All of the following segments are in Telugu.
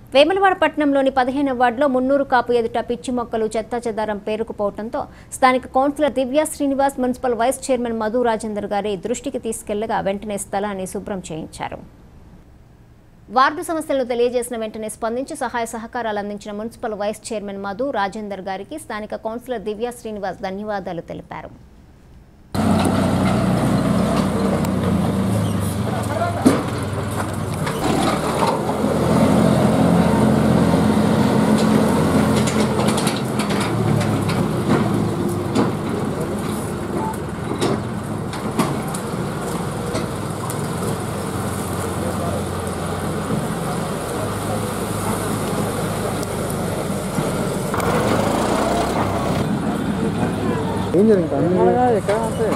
వేములవాడ పట్టణంలోని పదిహేను వార్డులో మున్నూరు కాపు ఎదుట పిచ్చి మొక్కలు చెత్తా చెదారం పేరుకుపోవడంతో స్థానిక councillor Divya Srinivas municipal vice chairman Madhu Rajender గారి దృష్టికి తీసుకెళ్లగా వెంటనే స్థలాన్ని శుభ్రం చేయించారు వార్డు సమస్యలను తెలియజేసిన వెంటనే స్పందించి సహాయ సహకారాలు అందించిన municipal vice chairman Madhu Rajender గారికి స్థానిక కౌన్సిలర్ దివ్య శ్రీనివాస్ ధన్యవాదాలు తెలిపారు ఏం జరిగింది ఎక్కడ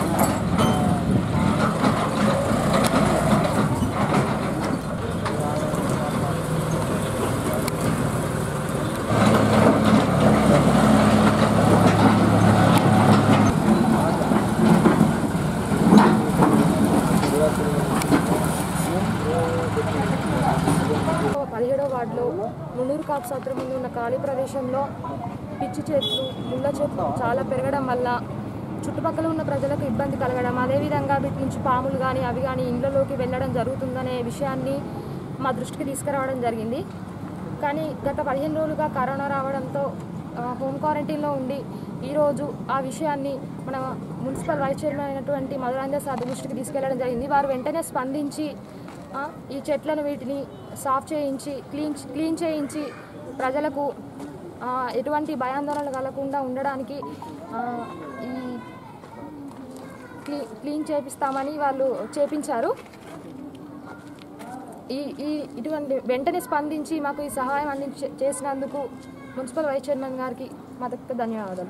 పదిహేడో వార్డులో మున్నూరు కాపు సత్రం ముందు ఉన్న ఖాళీ ప్రదేశంలో పిచ్చి చెట్లు ముళ్ళ చెట్లు చాలా పెరగడం వల్ల చుట్టుపక్కల ఉన్న ప్రజలకు ఇబ్బంది కలగడం అదేవిధంగా వీటి నుంచి పాములు కానీ అవి కానీ ఇండ్లలోకి వెళ్ళడం జరుగుతుందనే విషయాన్ని మా దృష్టికి తీసుకురావడం జరిగింది కానీ గత పదిహేను రోజులుగా కరోనా రావడంతో ఆ, హోమ్ క్వారంటైన్లో ఉండి ఈరోజు ఆ విషయాన్ని మన మున్సిపల్ వైస్ చైర్మన్ అయినటువంటి మధురాంజ సార్ దృష్టికి తీసుకెళ్లడం జరిగింది వారు వెంటనే స్పందించి ఆ, ఈ చెట్లను వీటిని సాఫ్ చేయించి క్లీన్ క్లీన్ చేయించి ప్రజలకు ఆ, ఎటువంటి భయాందోళనలు కలగకుండా ఉండడానికి ఆ, ఈ క్లీ క్లీన్ చేపిస్తామని వాళ్ళు చేపించారు ఈ ఈ ఇటువంటి వెంటనే స్పందించి మాకు ఈ సహాయం అందించి చేసినందుకు మున్సిపల్ వైస్ చైర్మన్ గారికి మా దగ్గర ధన్యవాదాలు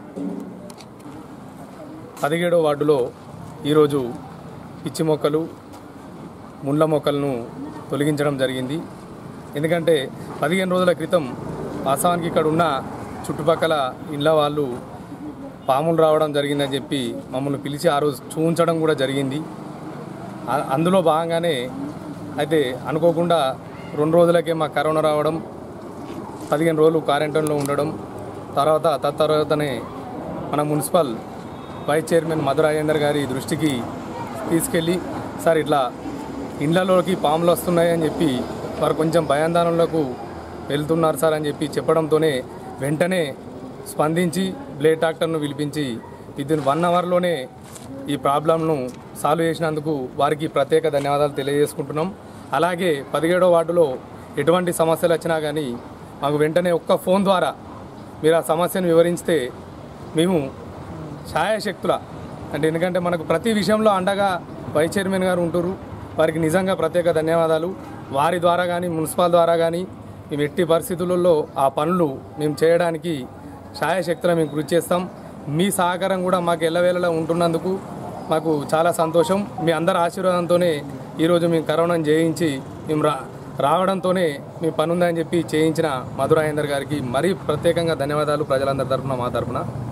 పదిహేడో వార్డులో ఈరోజు పిచ్చి మొక్కలు ముళ్ళ మొక్కలను తొలగించడం జరిగింది ఎందుకంటే పదిహేను రోజుల క్రితం వాస్తవానికి ఇక్కడ ఉన్న చుట్టుపక్కల ఇళ్ళ వాళ్ళు పాములు రావడం జరిగిందని చెప్పి మమ్మల్ని పిలిచి ఆ రోజు చూపించడం కూడా జరిగింది ఆ- అందులో భాగంగానే అయితే అనుకోకుండా రెండు రోజులకే మా కరోనా రావడం పదిహేను రోజులు క్వారంటైన్లో ఉండడం తర్వాత తత్తర్వాతనే మన మున్సిపల్ వైస్ చైర్మన్ మధురాజేందర్ గారి దృష్టికి తీసుకెళ్ళి సార్ ఇట్లా ఇండ్లలోకి పాములు వస్తున్నాయని చెప్పి వారు కొంచెం భయాందోళనలకు వెళ్తున్నారు సార్ అని చెప్పి చెప్పడంతోనే వెంటనే స్పందించి బ్లేడ్ డాక్టర్ను పిలిపించి విత్ వన్ అవర్లోనే ఈ ప్రాబ్లంను సాల్వ్ చేసినందుకు వారికి ప్రత్యేక ధన్యవాదాలు తెలియజేసుకుంటున్నాం అలాగే పదిహేడో వార్డులో ఎటువంటి సమస్యలు వచ్చినా కానీ మాకు వెంటనే ఒక్క ఫోన్ ద్వారా మీరు ఆ సమస్యను వివరిస్తే మేము ఛాయాశక్తుల అంటే ఎందుకంటే మనకు ప్రతి విషయంలో అండగా వైస్ చైర్మన్ గారు ఉంటారు వారికి నిజంగా ప్రత్యేక ధన్యవాదాలు వారి ద్వారా కానీ మున్సిపల్ ద్వారా కానీ మేము ఎట్టి పరిస్థితులలో ఆ పనులు మేము చేయడానికి ఛాయాశక్తుల మేము కృషి చేస్తాం మీ సహకారం కూడా మాకు ఎల్లవేళలా ఉంటున్నందుకు మాకు చాలా సంతోషం మీ అందరి ఆశీర్వాదంతోనే ఈరోజు మేము కరోనాను జయించి మేము రా రావడంతోనే మీ పని ఉందని చెప్పి చేయించిన మధురాయేందర్ గారికి మరీ ప్రత్యేకంగా ధన్యవాదాలు ప్రజలందరి తరఫున మా తరఫున